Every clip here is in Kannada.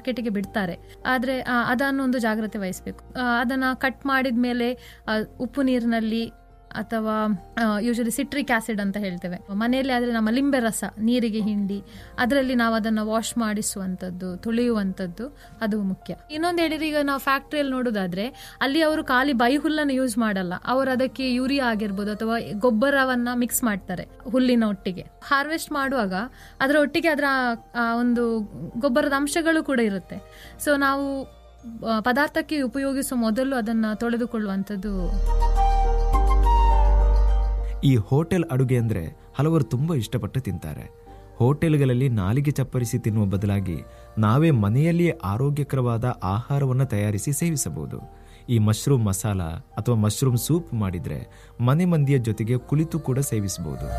ಮಾರ್ಕೆಟಿಗೆ ಬಿಡ್ತಾರೆ ಆದ್ರೆ ಆ, ಅದನ್ನು ಒಂದು ಜಾಗ್ರತೆ ವಹಿಸಬೇಕು ಅದನ್ನ ಕಟ್ ಮಾಡಿದ ಮೇಲೆ ಉಪ್ಪು ನೀರಿನಲ್ಲಿ ಅಥವಾ ಯೂಶಲಿ ಸಿಟ್ರಿಕ್ ಆಸಿಡ್ ಅಂತ ಹೇಳ್ತೇವೆ ಮನೆಯಲ್ಲಿ ಆದ್ರೆ ನಮ್ಮ ಲಿಂಬೆ ರಸ ನೀರಿಗೆ ಹಿಂಡಿ ಅದರಲ್ಲಿ ನಾವು ಅದನ್ನ ವಾಶ್ ಮಾಡಿಸುವಂಥದ್ದು ತುಳಿಯುವಂಥದ್ದು ಅದು ಮುಖ್ಯ ಇನ್ನೊಂದು ಹೇಳಿದ್ರೆ ಈಗ ನಾವು ಫ್ಯಾಕ್ಟ್ರಿಯಲ್ಲಿ ನೋಡೋದಾದ್ರೆ ಅಲ್ಲಿ ಅವರು ಖಾಲಿ ಬೈ ಹುಲ್ಲನ್ನು ಯೂಸ್ ಮಾಡಲ್ಲ ಅವರು ಅದಕ್ಕೆ ಯೂರಿಯಾ ಆಗಿರ್ಬೋದು ಅಥವಾ ಗೊಬ್ಬರವನ್ನ ಮಿಕ್ಸ್ ಮಾಡ್ತಾರೆ ಹುಲ್ಲಿನ ಒಟ್ಟಿಗೆ ಹಾರ್ವೆಸ್ಟ್ ಮಾಡುವಾಗ ಅದರ ಒಟ್ಟಿಗೆ ಅದರ ಆ ಒಂದು ಗೊಬ್ಬರದ ಅಂಶಗಳು ಕೂಡ ಇರುತ್ತೆ ಸೊ ನಾವು ಆ, ಪದಾರ್ಥಕ್ಕೆ ಉಪಯೋಗಿಸುವ ಮೊದಲು ಅದನ್ನ ತೊಳೆದುಕೊಳ್ಳುವಂಥದ್ದು ಈ ಹೋಟೆಲ್ ಅಡುಗೆ ಅಂದ್ರೆ ಹಲವರು ತುಂಬಾ ಇಷ್ಟಪಟ್ಟು ತಿಂತಾರೆ ಹೋಟೆಲ್ಗಳಲ್ಲಿ ನಾಲಿಗೆ ಚಪ್ಪರಿಸಿ ತಿನ್ನುವ ಬದಲಾಗಿ ನಾವೇ ಮನೆಯಲ್ಲಿಯೇ ಆರೋಗ್ಯಕರವಾದ ಆಹಾರವನ್ನು ತಯಾರಿಸಿ ಸೇವಿಸಬಹುದು ಈ ಮಶ್ರೂಮ್ ಮಸಾಲ ಅಥವಾ ಮಶ್ರೂಮ್ ಸೂಪ್ ಮಾಡಿದ್ರೆ ಮನೆ ಮಂದಿಯ ಜೊತೆಗೆ ಕುಳಿತು ಕೂಡ ಸೇವಿಸಬಹುದು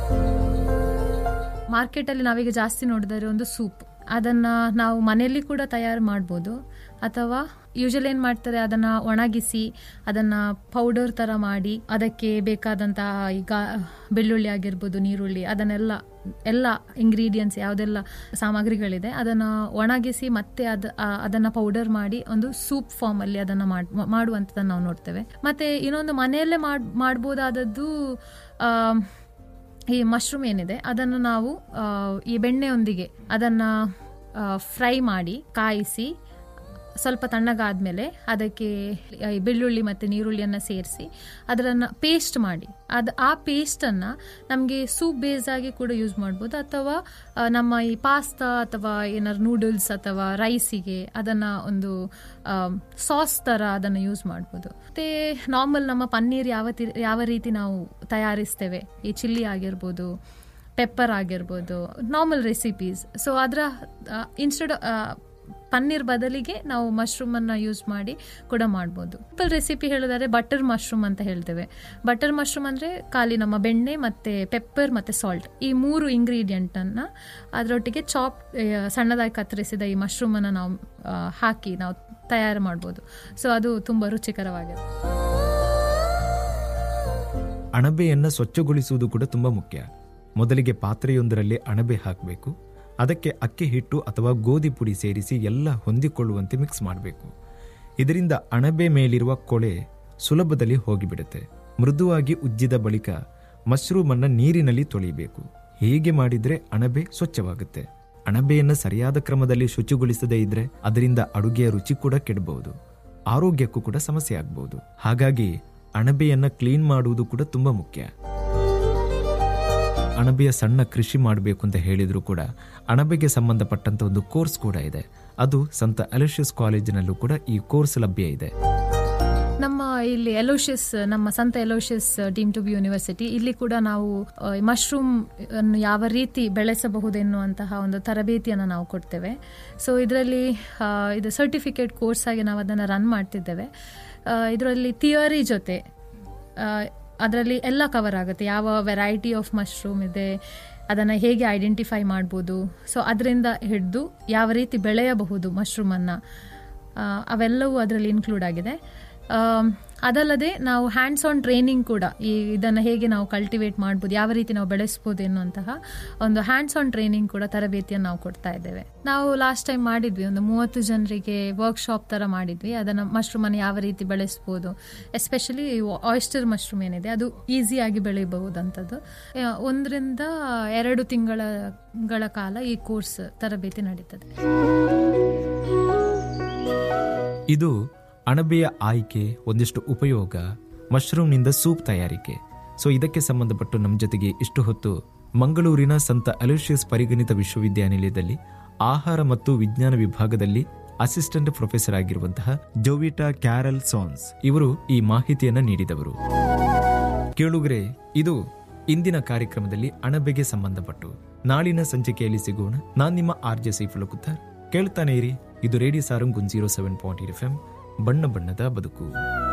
ಮಾರ್ಕೆಟಲ್ಲಿ ನಾವೀಗ ಜಾಸ್ತಿ ನೋಡಿದರೆ ಒಂದು ಸೂಪ್ ಅದನ್ನ ನಾವು ಮನೆಯಲ್ಲಿ ಕೂಡ ತಯಾರು ಮಾಡ್ಬೋದು ಅಥವಾ ಯೂಶಲಿ ಏನ್ ಮಾಡ್ತಾರೆ ಅದನ್ನ ಒಣಗಿಸಿ ಅದನ್ನ ಪೌಡರ್ ತರ ಮಾಡಿ ಅದಕ್ಕೆ ಬೇಕಾದಂತಹ ಈಗ ಬೆಳ್ಳುಳ್ಳಿ ಆಗಿರ್ಬೋದು ನೀರುಳ್ಳಿ ಅದನ್ನೆಲ್ಲ ಎಲ್ಲ ಇಂಗ್ರೀಡಿಯೆಂಟ್ಸ್ ಯಾವುದೆಲ್ಲ ಸಾಮಗ್ರಿಗಳಿದೆ ಅದನ್ನ ಒಣಗಿಸಿ ಮತ್ತೆ ಅದ ಆ- ಅದನ್ನ ಪೌಡರ್ ಮಾಡಿ ಒಂದು ಸೂಪ್ ಫಾರ್ಮ್ ಅಲ್ಲಿ ಅದನ್ನ ಮಾಡ್- ಮಾಡುವಂಥದ್ದನ್ನ ನಾವು ನೋಡ್ತೇವೆ ಮತ್ತೆ ಇನ್ನೊಂದು ಮನೆಯಲ್ಲೇ ಮಾಡ್ ಮಾಡ್ಬೋದಾದದ್ದು ಆ, ಈ ಮಶ್ರೂಮ್ ಏನಿದೆ ಅದನ್ನು ನಾವು ಆ, ಈ ಬೆಣ್ಣೆಯೊಂದಿಗೆ ಅದನ್ನ ಫ್ರೈ ಮಾಡಿ ಕಾಯಿಸಿ ಸ್ವಲ್ಪ ತಣ್ಣಗಾದ್ಮೇಲೆ ಅದಕ್ಕೆ ಈ ಬೆಳ್ಳುಳ್ಳಿ ಮತ್ತು ನೀರುಳ್ಳಿಯನ್ನು ಸೇರಿಸಿ ಅದನ್ನು ಪೇಸ್ಟ್ ಮಾಡಿ ಅದು ಆ ಪೇಸ್ಟನ್ನು ನಮಗೆ ಸೂಪ್ ಬೇಸ್ ಆಗಿ ಕೂಡ ಯೂಸ್ ಮಾಡ್ಬೋದು ಅಥವಾ ಆ, ನಮ್ಮ ಈ ಪಾಸ್ತಾ ಅಥವಾ ಏನಾದ್ರು ನೂಡಲ್ಸ್ ಅಥವಾ ರೈಸಿಗೆ ಅದನ್ನು ಒಂದು ಸಾಸ್ ಥರ ಅದನ್ನು ಯೂಸ್ ಮಾಡ್ಬೋದು ಮತ್ತು ನಾರ್ಮಲ್ ನಮ್ಮ ಪನ್ನೀರ್ ಯಾವ ತಿ- ಯಾವ ರೀತಿ ನಾವು ತಯಾರಿಸ್ತೇವೆ ಈ ಚಿಲ್ಲಿ ಆಗಿರ್ಬೋದು ಪೆಪ್ಪರ್ ಆಗಿರ್ಬೋದು ನಾರ್ಮಲ್ ರೆಸಿಪೀಸ್ ಸೊ ಅದರ ಇನ್ಸ್ಟೆಡ್ ಪನ್ನೀರ್ ಬದಲಿಗೆ ನಾವು ಮಶ್ರೂಮ್ ಅನ್ನ ಯೂಸ್ ಮಾಡಿ ಕೂಡ ಮಾಡ್ಬೋದು ಸಿಂಪಲ್ ರೆಸಿಪಿ ಹೇಳಿದರೆ ಬಟರ್ ಮಶ್ರೂಮ್ ಅಂತ ಹೇಳ್ತೇವೆ ಬಟರ್ ಮಶ್ರೂಮ್ ಅಂದ್ರೆ ಖಾಲಿ ನಮ್ಮ ಬೆಣ್ಣೆ ಮತ್ತೆ ಪೆಪ್ಪರ್ ಮತ್ತೆ ಸಾಲ್ಟ್ ಈ ಮೂರು ಇಂಗ್ರೀಡಿಯೆಂಟ್ ಅನ್ನ ಅದರೊಟ್ಟಿಗೆ ಚಾಪ್ ಸಣ್ಣದಾಗಿ ಕತ್ತರಿಸಿದ ಈ ಮಶ್ರೂಮ್ ಅನ್ನ ನಾವು ಆ, ಹಾಕಿ ನಾವು ತಯಾರು ಮಾಡ್ಬೋದು ಸೊ ಅದು ತುಂಬಾ ರುಚಿಕರವಾಗಿದೆ ಅಣಬೆಯನ್ನು ಸ್ವಚ್ಛಗೊಳಿಸುವುದು ಕೂಡ ತುಂಬಾ ಮುಖ್ಯ ಮೊದಲಿಗೆ ಪಾತ್ರೆಯೊಂದರಲ್ಲಿ ಅಣಬೆ ಹಾಕಬೇಕು ಅದಕ್ಕೆ ಅಕ್ಕಿ ಹಿಟ್ಟು ಅಥವಾ ಗೋಧಿ ಪುಡಿ ಸೇರಿಸಿ ಎಲ್ಲ ಹೊಂದಿಕೊಳ್ಳುವಂತೆ ಮಿಕ್ಸ್ ಮಾಡಬೇಕು ಇದರಿಂದ ಅಣಬೆ ಮೇಲಿರುವ ಕೊಳೆ ಸುಲಭದಲ್ಲಿ ಹೋಗಿಬಿಡುತ್ತೆ ಮೃದುವಾಗಿ ಉಜ್ಜಿದ ಬಳಿಕ ಮಶ್ರೂಮ್ ಅನ್ನ ನೀರಿನಲ್ಲಿ ತೊಳೆಯಬೇಕು ಹೀಗೆ ಮಾಡಿದ್ರೆ ಅಣಬೆ ಸ್ವಚ್ಛವಾಗುತ್ತೆ ಅಣಬೆಯನ್ನು ಸರಿಯಾದ ಕ್ರಮದಲ್ಲಿ ಶುಚಿಗೊಳಿಸದೇ ಇದ್ರೆ ಅದರಿಂದ ಅಡುಗೆಯ ರುಚಿ ಕೂಡ ಕೆಡಬಹುದು ಆರೋಗ್ಯಕ್ಕೂ ಕೂಡ ಸಮಸ್ಯೆ ಆಗಬಹುದು ಹಾಗಾಗಿ ಅಣಬೆಯನ್ನ ಕ್ಲೀನ್ ಮಾಡುವುದು ಕೂಡ ತುಂಬಾ ಮುಖ್ಯ ಅಣಬೆಯ ಸಣ್ಣ ಕೃಷಿ ಮಾಡಬೇಕು ಅಂತ ಹೇಳಿದ್ರು ಕೂಡ ಅಣಬೆಗೆ ಸಂಬಂಧಪಟ್ಟಂತ ಒಂದು ಕೋರ್ಸ್ ಕೂಡ ಇದೆ ಅದು ಸಂತ ಅಲೋಷಿಯಸ್ ಕಾಲೇಜಿನಲ್ಲೂ ಕೂಡ ಈ ಕೋರ್ಸ್ ಲಭ್ಯ ಇದೆ ನಮ್ಮ ಇಲ್ಲಿ ಎಲೋಷಿಯಸ್ ನಮ್ಮ ಸಂತ Aloysius deem to be university ಇಲ್ಲಿ ಕೂಡ ನಾವು ಮಶ್ರೂಮ್ ಅನ್ನು ಯಾವ ರೀತಿ ಬೆಳೆಸಬಹುದೆನ್ನುವಂತಹ ಒಂದು ತರಬೇತಿಯನ್ನು ನಾವು ಕೊಡ್ತೇವೆ ಸೊ ಇದರಲ್ಲಿ ಇದು ಸರ್ಟಿಫಿಕೇಟ್ ಕೋರ್ಸ್ ಆಗಿ ನಾವು ಅದನ್ನು ರನ್ ಮಾಡ್ತಿದ್ದೇವೆ ಇದರಲ್ಲಿ ಥಿಯರಿ ಜೊತೆ ಅದರಲ್ಲಿ ಎಲ್ಲ ಕವರ್ ಆಗುತ್ತೆ ಯಾವ ವೆರೈಟಿ ಆಫ್ ಮಶ್ರೂಮ್ ಇದೆ ಅದನ್ನು ಹೇಗೆ ಐಡೆಂಟಿಫೈ ಮಾಡ್ಬೋದು ಸೊ ಅದರಿಂದ ಹಿಡಿದು ಯಾವ ರೀತಿ ಬೆಳೆಯಬಹುದು ಮಶ್ರೂಮನ್ನು ಅವೆಲ್ಲವೂ ಅದರಲ್ಲಿ ಇನ್ಕ್ಲೂಡ್ ಆಗಿದೆ ಆಮ್, ಅದಲ್ಲದೆ ನಾವು ಹ್ಯಾಂಡ್ಸ್ ಆನ್ ಟ್ರೈನಿಂಗ್ ಕೂಡ ಈ ಇದನ್ನು ಹೇಗೆ ನಾವು ಕಲ್ಟಿವೇಟ್ ಮಾಡ್ಬೋದು ಯಾವ ರೀತಿ ನಾವು ಬೆಳೆಸ್ಬೋದು ಎನ್ನುವಂತಹ ಒಂದು ಹ್ಯಾಂಡ್ಸ್ ಆನ್ ಟ್ರೈನಿಂಗ್ ಕೂಡ ತರಬೇತಿಯನ್ನು ನಾವು ಕೊಡ್ತಾ ಇದ್ದೇವೆ ನಾವು ಲಾಸ್ಟ್ ಟೈಮ್ ಮಾಡಿದ್ವಿ ಒಂದು ಮೂವತ್ತು ಜನರಿಗೆ ವರ್ಕ್ಶಾಪ್ ಥರ ಮಾಡಿದ್ವಿ ಅದನ್ನು ಮಶ್ರೂಮನ್ನು ಯಾವ ರೀತಿ ಬೆಳೆಸ್ಬೋದು ಎಸ್ಪೆಷಲಿ ಆಯಿಸ್ಟರ್ ಮಶ್ರೂಮ್ ಏನಿದೆ ಅದು ಈಸಿಯಾಗಿ ಬೆಳೆಯಬಹುದಂಥದ್ದು ಆ, ಒಂದರಿಂದ ಎರಡು ತಿಂಗಳ ಗಳ ಕಾಲ ಈ ಕೋರ್ಸ್ ತರಬೇತಿ ನಡೀತದೆ ಇದು ಅಣಬೆಯ ಆಯ್ಕೆ ಒಂದಿಷ್ಟು ಉಪಯೋಗ ಮಶ್ರೂಮ್ನಿಂದ ಸೂಪ್ ತಯಾರಿಕೆ ಸೊ ಇದಕ್ಕೆ ಸಂಬಂಧಪಟ್ಟು ನಮ್ಮ ಜೊತೆಗೆ ಇಷ್ಟು ಹೊತ್ತು ಮಂಗಳೂರಿನ ಸಂತ ಅಲೋಷಿಯಸ್ ಪರಿಗಣಿತ ವಿಶ್ವವಿದ್ಯಾನಿಲಯದಲ್ಲಿ ಆಹಾರ ಮತ್ತು ವಿಜ್ಞಾನ ವಿಭಾಗದಲ್ಲಿ ಅಸಿಸ್ಟೆಂಟ್ ಪ್ರೊಫೆಸರ್ ಆಗಿರುವಂತಹ ಜೋವಿಟಾ ಕ್ಯಾರಲ್ ಸಾನ್ಸ್ ಇವರು ಈ ಮಾಹಿತಿಯನ್ನ ನೀಡಿದವರು ಕೇಳುಗರೆ ಇದು ಇಂದಿನ ಕಾರ್ಯಕ್ರಮದಲ್ಲಿ ಅಣಬೆಗೆ ಸಂಬಂಧಪಟ್ಟು ನಾಳಿನ ಸಂಚಿಕೆಯಲ್ಲಿ ಸಿಗೋಣ ನಾನ್ ನಿಮ್ಮ ಆರ್ ಜೆ ಸೈಫುಲಕುತ್ತಾರ್ ಕೇಳ್ತಾನೆ ಇರಿ ಇದು radio Sarang zero seven point F M ಬಣ್ಣ ಬಣ್ಣದ ಬದುಕು